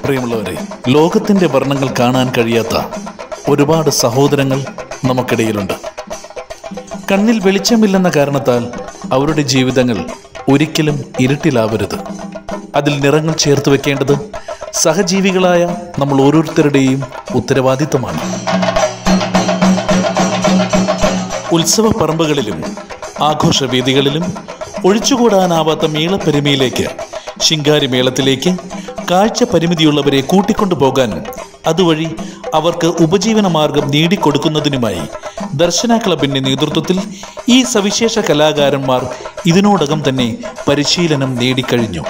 പ്രിയമുള്ളവരെ ലോകത്തിന്റെ വർണ്ണങ്ങൾ കാണാൻ കഴിയാത്ത ഒരുപാട് സഹോദരങ്ങൾ നമുക്കിടയിലുണ്ട് കണ്ണിൽ വെളിച്ചമില്ലെന്ന കാരണത്താൽ അവരുടെ ജീവിതങ്ങൾ ഒരിക്കലും ഇരുട്ടിലാവരുത് അതിൽ നിറങ്ങൾ ചേർത്ത് വെക്കേണ്ടത് സഹജീവികളായ നമ്മൾ ഓരോരുത്തരുടെയും ഉത്തരവാദിത്തമാണ് ഉത്സവ പറമ്പുകളിലും ആഘോഷവേദികളിലും ഒഴിച്ചുകൂടാനാവാത്ത മേളപ്പെരുമയിലേക്ക് ശിങ്കാരി മേളത്തിലേക്ക് കാഴ്ച പരിമിതിയുള്ളവരെ കൂട്ടിക്കൊണ്ടു പോകാനും അതുവഴി അവർക്ക് ഉപജീവന മാർഗം നേടിക്കൊടുക്കുന്നതിനുമായി ദർശന ക്ലബിന്റെ നേതൃത്വത്തിൽ ഈ സവിശേഷ കലാകാരന്മാർ ഇതിനോടകം തന്നെ പരിശീലനം നേടിക്കഴിഞ്ഞു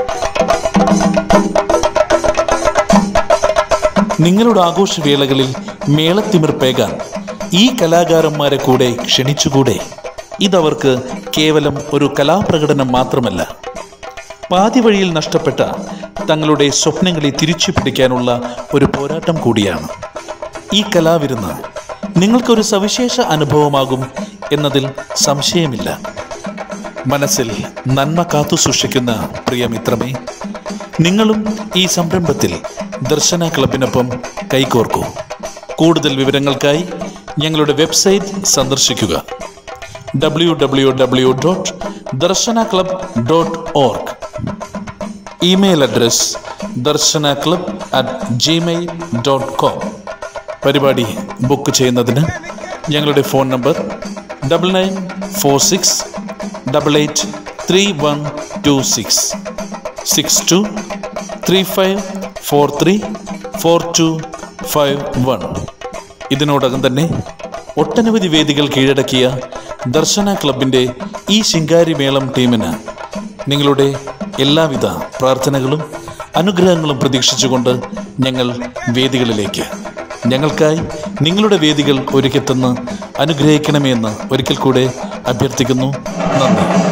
നിങ്ങളുടെ ആഘോഷവേളകളിൽ മേളത്തിമിർപ്പേകാൻ ഈ കലാകാരന്മാരെ കൂടെ ക്ഷണിച്ചുകൂടെ ഇതവർക്ക് കേവലം ഒരു കലാപ്രകടനം മാത്രമല്ല പാതി വഴിയിൽ നഷ്ടപ്പെട്ട തങ്ങളുടെ സ്വപ്നങ്ങളെ തിരിച്ചു പിടിക്കാനുള്ള ഒരു പോരാട്ടം കൂടിയാണ് ഈ കലാവിരുന്ന് നിങ്ങൾക്കൊരു സവിശേഷ അനുഭവമാകും എന്നതിൽ സംശയമില്ല മനസ്സിൽ നന്മ കാത്തു സൂക്ഷിക്കുന്ന പ്രിയമിത്രമേ നിങ്ങളും ഈ സംരംഭത്തിൽ ദർശന ക്ലബിനൊപ്പം കൈകോർക്കൂ കൂടുതൽ വിവരങ്ങൾക്കായി ഞങ്ങളുടെ വെബ്സൈറ്റ് സന്ദർശിക്കുക W W W dot Darshana club dot org email address Darshana club at gmail dot com പരിപാടി ബുക്ക് ചെയ്യുന്നതിന് ഞങ്ങളുടെ phone number double nine four six double eight three one two six six two three five four three four two five one ഇതിനോടകം തന്നെ ഒട്ടനവധി വേദികൾ കീഴടക്കിയ ദർശന ക്ലബിൻ്റെ ഈ ശിങ്കാരി മേളം ടീമിന് നിങ്ങളുടെ എല്ലാവിധ പ്രാർത്ഥനകളും അനുഗ്രഹങ്ങളും പ്രതീക്ഷിച്ചുകൊണ്ട് ഞങ്ങൾ വേദികളിലേക്ക് ഞങ്ങൾക്കായി നിങ്ങളുടെ വേദികൾ ഒരുക്കിത്തന്ന് അനുഗ്രഹിക്കണമെന്ന് ഒരിക്കൽ കൂടെ അഭ്യർത്ഥിക്കുന്നു നന്ദി